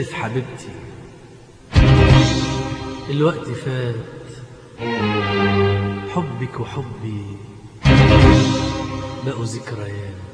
آسف حبيبتي الوقت فات حبك وحبي بقوا ذكريات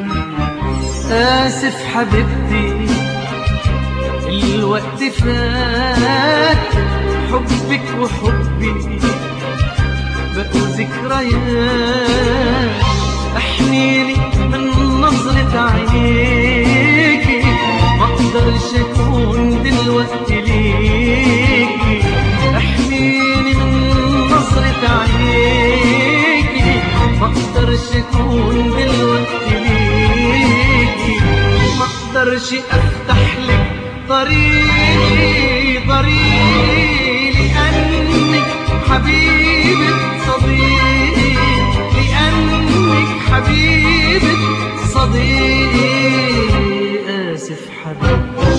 آسف حبيبتي الوقت فات حبك وحبي بقوا ذكريات احميلي من نظرة عينيكي ما اقدرش اكون دلوقتي ليكي احميني من نظرة عينيكي ما اقدرش اكون دلوقتي ليكي ما اقدرش افتح لك طريقي طريقي لانك حبيبة صديقي لانك حبيبة صديقي اسف حبيبي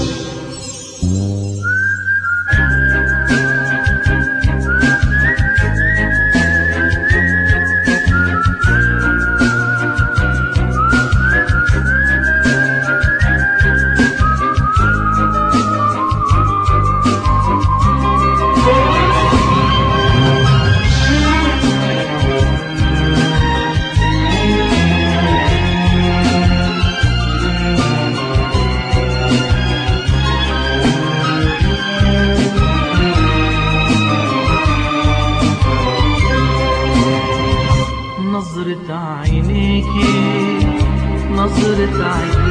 نظرة عينيكي نظرة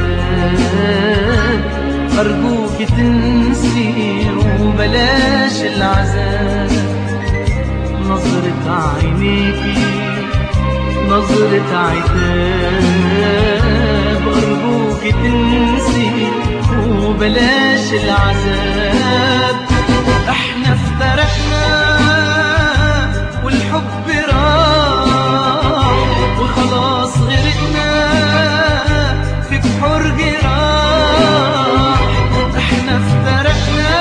عذاب أرجوك تنسي وبلاش العذاب نظرة عينيكي نظرة عتاب أرجوك تنسي وبلاش العذاب احنا افترقنا والحب راح وخلاص غرقنا في بحور جراح احنا افترقنا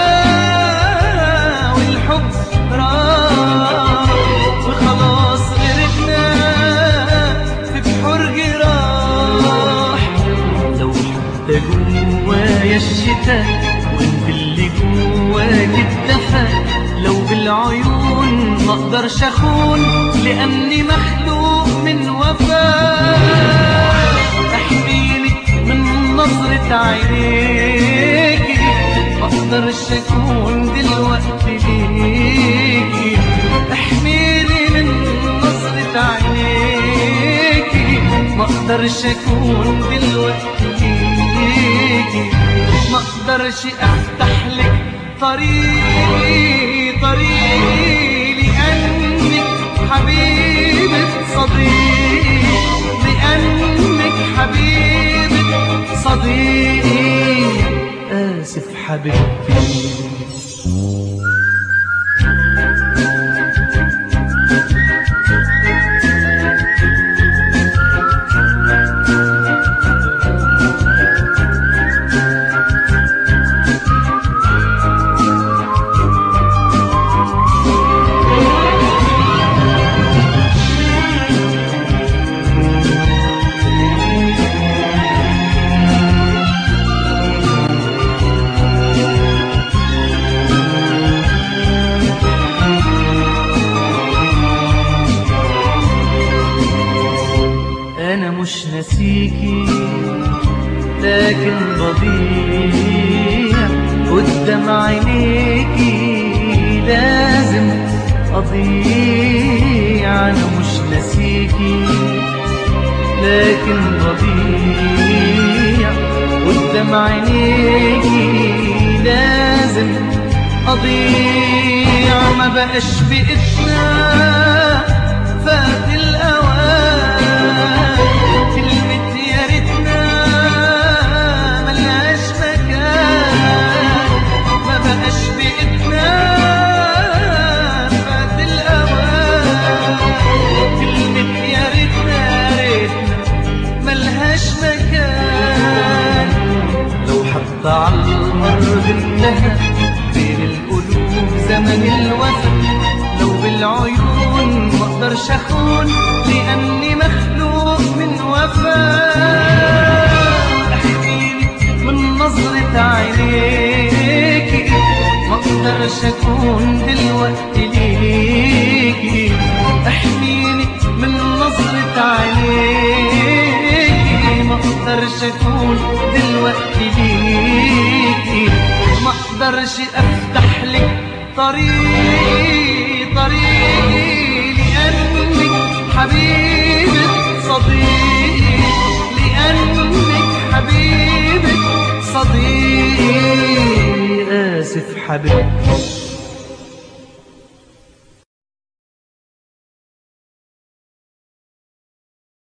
والحب راح وخلاص غرقنا في بحور جراح لو حتى جوايا الشتاء وانت اللي جواك الدفا لو بالعيون ما اقدرش اخون لاني مخلوق من وفاء احميني من نظرة عينيكي ما اقدرش اكون دلوقتي ليكي احميني من نظرة عينيكي ما اقدرش اكون دلوقتي ليكي ما اقدرش افتح لك طريقي طريقي لانك حبيبة صديقي لانك حبيبة صديقي اسف حبيبتي انا مش ناسيكي لكن بضيع قدام عينيكي لازم اضيع انا مش ناسيكي لكن بضيع قدام عينيكي لازم اضيع ما بقاش بإيدنا فات الاوان كلمة يا ريتنا ملهاش مكان ما بقاش بإيدنا فات الاوان كلمة يا ريتنا ريتنا ملهاش مكان لو حتى على الأرض انتهى بين القلوب زمن الوفا لو بالعيون ما اقدرش اخون لاني مخلوق من وفاء احكيلي من نظرة عينيك اقدرش اكون دلوقتي ليكي احميني من نظرة عينيكي ما اقدرش اكون دلوقتي ليكي ما اقدرش افتح لك طريقي طريقي لانك حبيبة صديقي لانك حبيبة صديقي اسف حبيبي